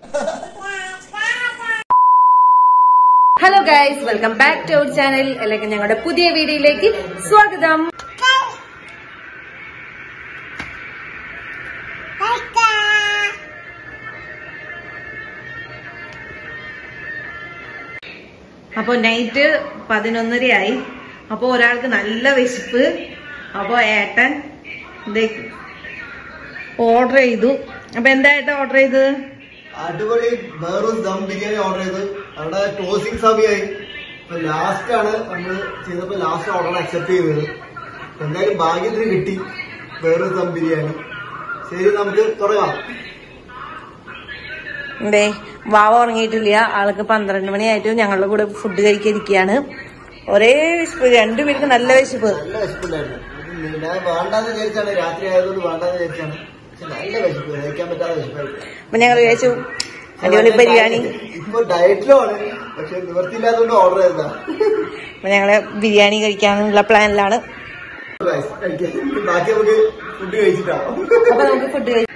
Hello guys welcome back to our channel അല്ലെങ്കിൽ ഞങ്ങളുടെ പുതിയ വീഡിയോയിലേക്ക് സ്വാഗതം അപ്പൊ നൈറ്റ് പതിനൊന്നരയായി അപ്പൊ ഒരാൾക്ക് നല്ല വിശപ്പ് അപ്പൊ ഏട്ടൻ ഓർഡർ ചെയ്തു അപ്പൊ എന്താ ഏട്ടൻ ഓർഡർ ചെയ്തത് അടിപൊളി വേറൊരു ദം ബിരിയാണി ഓർഡർ ചെയ്ത് അവിടെ ക്ലോസിംഗ് സമയമായി അപ്പൊ ലാസ്റ്റ് ആണ് നമ്മൾ ചെയ്തപ്പോ ലാസ്റ്റ് ഓർഡർ അക്സെപ്റ്റ് ചെയ്തത് അപ്പൊ എന്തായാലും ഭാഗ്യത്തിന് കിട്ടി വേറൊരു ദം ബിരിയാണി ശരി നമുക്ക് തുടങ്ങാം എന്തേ വാവ ഉറങ്ങിയിട്ടില്ല ആൾക്ക് പന്ത്രണ്ട് മണിയായിട്ടും ഞങ്ങളുടെ കൂടെ ഫുഡ് കഴിക്കാതിരിക്കുകയാണ് ഒരേ വിശപ്പ് രണ്ടുപേർക്ക് നല്ല വിശപ്പ് നല്ല വിശപ്പുണ്ടായിരുന്നു ഞാൻ വേണ്ടാന്ന് വിചാരിച്ചാണ് രാത്രി ആയതുകൊണ്ട് വേണ്ടാന്ന് വിചാരിച്ചാണ് പക്ഷെ നല്ല വിശപ്പ് കഴിക്കാൻ പറ്റാതെ വിശപ്പായിട്ട് അപ്പൊ ഞങ്ങൾ വിചാരിച്ചു അടിപൊളി ബിരിയാണി ഇപ്പൊ ഡയറ്റിലുമാണ് പക്ഷെ നിവർത്തിയില്ലാത്തതുകൊണ്ട് ഓർഡർ ചെയ്തതാ അപ്പൊ ഞങ്ങള് ബിരിയാണി കഴിക്കാനുള്ള പ്ലാനിലാണ് Guys, കഴിക്കാം. ബാക്കി നമുക്ക് ഫുഡ് കഴിച്ചിട്ടാവും അപ്പൊ നമുക്ക് ഫുഡ് കഴിക്കാം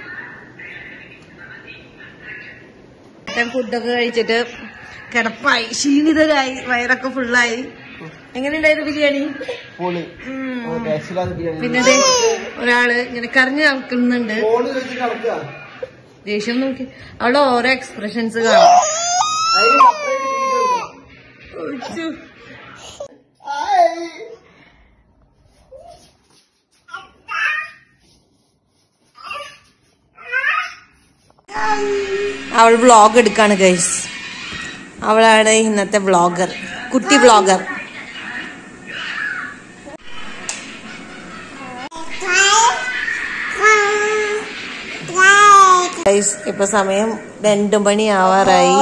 ഫുഡൊക്കെ കഴിച്ചിട്ട് കിടപ്പായി ക്ഷീണിതരായി വയറൊക്കെ ഫുള്ളായി എങ്ങനെയുണ്ടായിരുന്നു ബിരിയാണി പൊളി ഉം. രക്ഷയില്ലാത്ത ബിരിയാണി പിന്നെ ദേ ഒരാള് ഇങ്ങനെ കരഞ്ഞു നടക്കുന്നുണ്ട് ഫോണ് വെച്ച് നടക്കുക ദേഷ്യം നോക്കി അവളുടെ ഓരോ എക്സ്പ്രഷൻസ് കാണാം അതിന് separate video എടുക്കണം. ഒച്ചു. അവൾ വ്ളോഗ് എടുക്കാണ് ഗൈസ് അവളാണ് ഇന്നത്തെ വ്ളോഗർ കുട്ടി വ്ളോഗർ ഗൈസ് ഇപ്പൊ സമയം രണ്ടു മണി ആവാറായി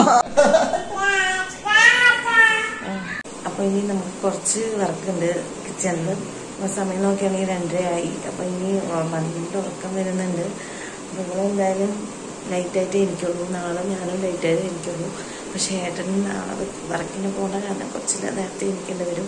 അപ്പൊ ഇനി നമുക്ക് കുറച്ച് വർക്കുണ്ട് കിച്ചണിൽ അപ്പൊ സമയം നോക്കുകയാണെങ്കിൽ രണ്ടരയായി അപ്പൊ ഇനി നല്ല ഉറക്കം വരുന്നുണ്ട് അപ്പൊ നിങ്ങൾ എന്തായാലും ലൈറ്റായിട്ടേ ഇരിക്കുള്ളൂ നാളെ ഞാനും ലൈറ്റായിട്ടേ ഇരിക്കുള്ളൂ പക്ഷെ ഏട്ടൻ നാളെ വർക്കിന് പോകണ കാരണം കുറച്ച് നേരത്തെ ഇരിക്കേണ്ടി വരും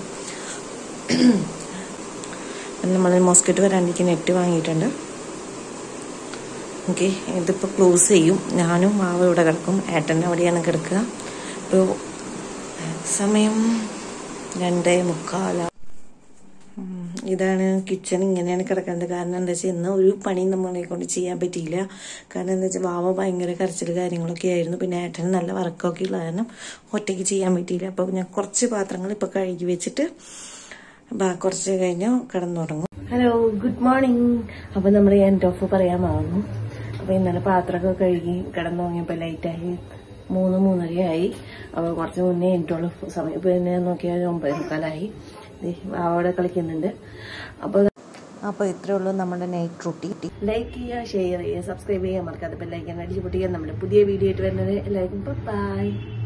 നമ്മൾ മോസ്കിറ്റ് വരാണ്ടിരിക്കുന്ന നെറ്റ് വാങ്ങിയിട്ടുണ്ട് ഓക്കെ ഇതിപ്പോൾ ക്ലോസ് ചെയ്യും ഞാനും മാവ് ഇവിടെ കിടക്കും ഏട്ടൻ അവിടെയാണ് കിടക്കുക ഇപ്പോൾ സമയം രണ്ടേ മുക്കാല ഉം, ഇതാണ് കിച്ചൺ ഇങ്ങനെയാണ് കിടക്കുന്നത് കാരണം എന്താ വെച്ചാൽ ഇന്ന് ഒരു പണിയും നമ്മളെ കൊണ്ട് ചെയ്യാൻ പറ്റിയില്ല കാരണം എന്താ വെച്ചാൽ വാവ ഭയങ്കര കരച്ചിൽ കാര്യങ്ങളൊക്കെ ആയിരുന്നു പിന്നെ ഏട്ടന് നല്ല വർക്കൊക്കെ ഉള്ള കാരണം ഒറ്റയ്ക്ക് ചെയ്യാൻ പറ്റിയില്ല അപ്പോൾ ഞാൻ കുറച്ച് പാത്രങ്ങൾ ഇപ്പോൾ കഴുകി വെച്ചിട്ട് ബാ- കുറച്ച് കഴിഞ്ഞ് കിടന്നുറങ്ങും ഹലോ ഗുഡ് മോർണിംഗ് അപ്പൊ നമ്മൾ എൻഡ് ഓഫ് പറയാൻ പോകുന്നു അപ്പൊ ഇന്നലെ പാത്രമൊക്കെ കഴുകി കിടന്നുറങ്ങിയപ്പോ ലൈറ്റായി മൂന്ന് മൂന്നരയായി അപ്പൊ കുറച്ച് മുന്നേ എനിക്കുള്ള സമയം ഇപ്പൊ എന്നെ നോക്കിയാൽ ഒമ്പത് മുക്കാലായി ദേ അവിടെ കളിക്കുന്നുണ്ട് അപ്പൊ അപ്പൊ ഇത്രേ ഉള്ളൂ നമ്മുടെ നൈറ്റ് റൂട്ടീൻ ലൈക്ക് ചെയ്യുക ഷെയർ ചെയ്യുക സബ്സ്ക്രൈബ് ചെയ്യുക മറക്കാതെ ബെല്ലൈക്കൻ അടിച്ചു പൊട്ടിക്കുക നമ്മുടെ പുതിയ വീഡിയോ ആയിട്ട് വരുന്നത് എല്ലാവർക്കും ബൈ